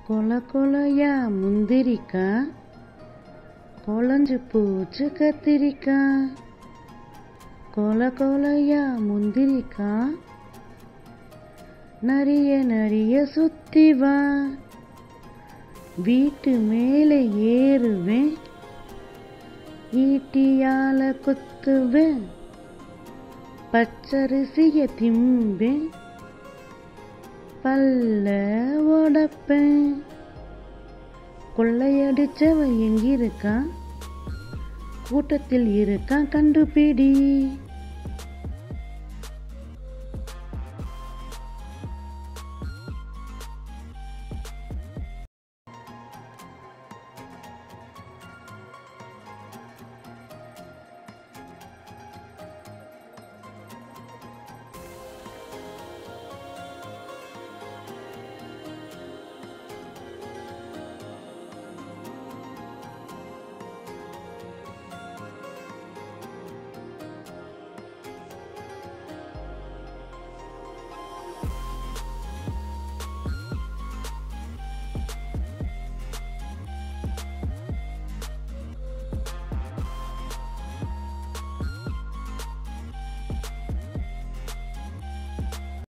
கொல கொலையா முந்திரிக்கா கொழஞ்சு பூச்சு கத்திரிக்கா கொல கொலையா முந்திரிக்கா நரிய நரிய சுத்தி வா வீட்டு மேலே ஏறுவேன் ஈட்டியால குத்துவேன் பச்சரிசிய திம்பேன் பல்ல உடப்பேன் கொள்ளையடிச்சவன் எங்கிருக்கான் கூட்டத்தில் இருக்கான் கண்டுபிடி